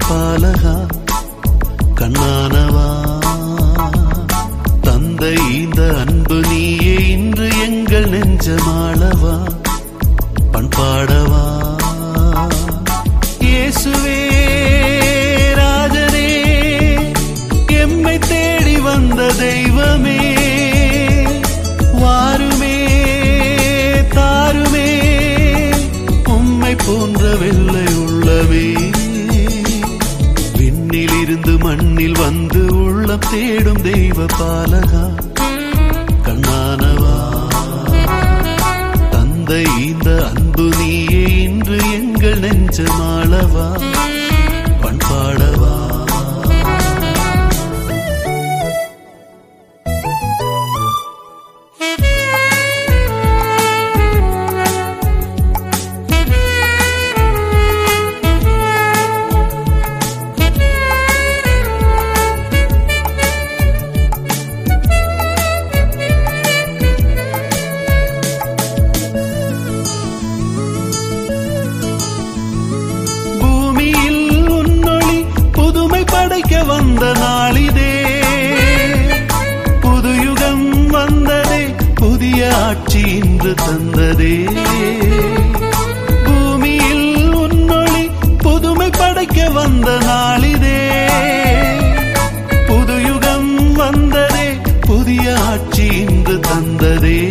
பாலகா கண்ணானவா தந்தை இந்த அன்பு நீயே இன்று எங்கள் நெஞ்சமாளவா பண்பாடவா இயேசுவே ராஜனே எம்மை தேடி வந்த தெய்வமே வாருமே தாருமே உம்மை போன்ற வெள்ளை உள்ளவே விண்ணில் இருந்து மண்ணில் வந்து உள்ளம் தேடும் தெய்வ பாலகா கண்ணானவா தந்தை இந்த அன்பு நீயே இன்று எங்கள் நெஞ்சமாளவா பண்பாடவா பூமியில் உன்னொளி புதுமை படைக்க வந்த நாளிதே புது யுகம் வந்ததே புதிய ஆட்சி இன்று தந்ததே பூமியில் உன்னொளி புதுமை படைக்க வந்த நாளிதே புது யுகம் வந்ததே புதிய ஆட்சி இன்று தந்ததே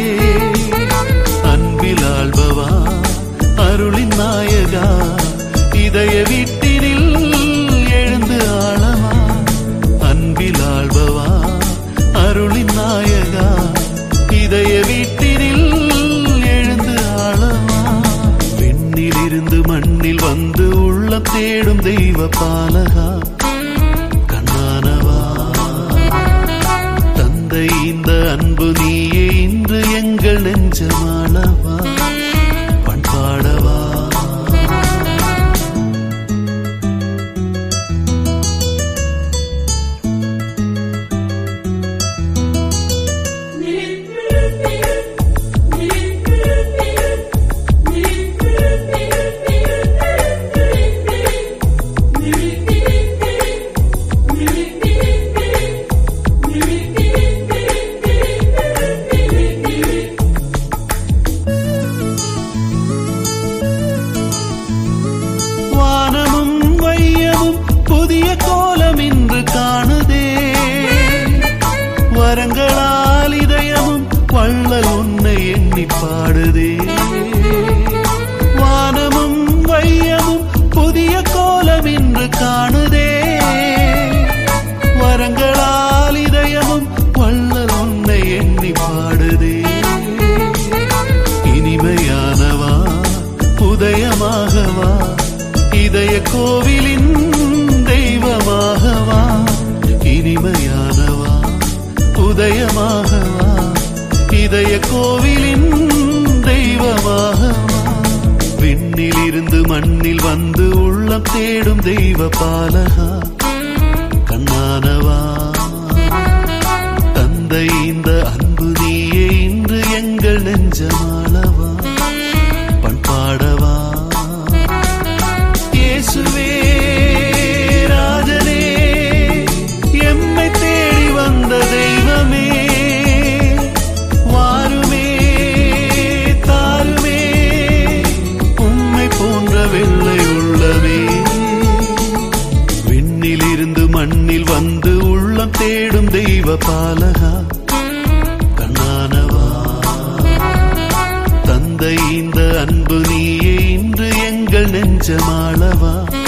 அன்பில் ஆள்பவா அருளின் நாயகா இதய வீட்டினில் எழுந்து ஆழமா அன்பில் ஆள்பவா அருளின் நாயகா இதய வீட்டினில் எழுந்து ஆழமா விண்ணில் இருந்து மண்ணில் வந்து உள்ளம் தேடும் தெய்வ பாலகா கண்ணானவா தந்தை இந்த அன்பு நீயே இன்று எங்கள் நெஞ்சமானவா பண்பாடவா வானமும் வையமும் புதிய கோலம் இன்று காணுதே வரங்களால் இதயமும் வள்ளல் உன்னை எண்ணி பாடுதே வானமும் வையமும் புதிய கோலம் இன்று காணுதே வரங்களால் இதயமும் வள்ளல் உன்னை எண்ணி பாடுதே இனிமையானவா உதயமாகவா இதய கோவிலின் தெய்வமாகவா இனிமையானவா உதயமாகவா இதய கோவிலின் தெய்வமாகவா விண்ணில் இருந்து மண்ணில் வந்து உள்ளம் தேடும் தெய்வ பாலகா கண்ணானவா தந்தை இந்த அன்பு நீயே இன்று எங்கள் நெஞ்சமாளவா பண்பாடவா இயேசுவே ராஜனே எம்மை தேடி வந்த தெய்வமே வாருமே தாருமே உம்மை போன்ற வெள்ளை உள்ளவே விண்ணில் இருந்து மண்ணில் வந்து உள்ளம் தேடும் தெய்வ பாலகா கண்ணானவா தந்தை இந்த அன்பு நீயே இன்று எங்கள் நெஞ்சமாளவா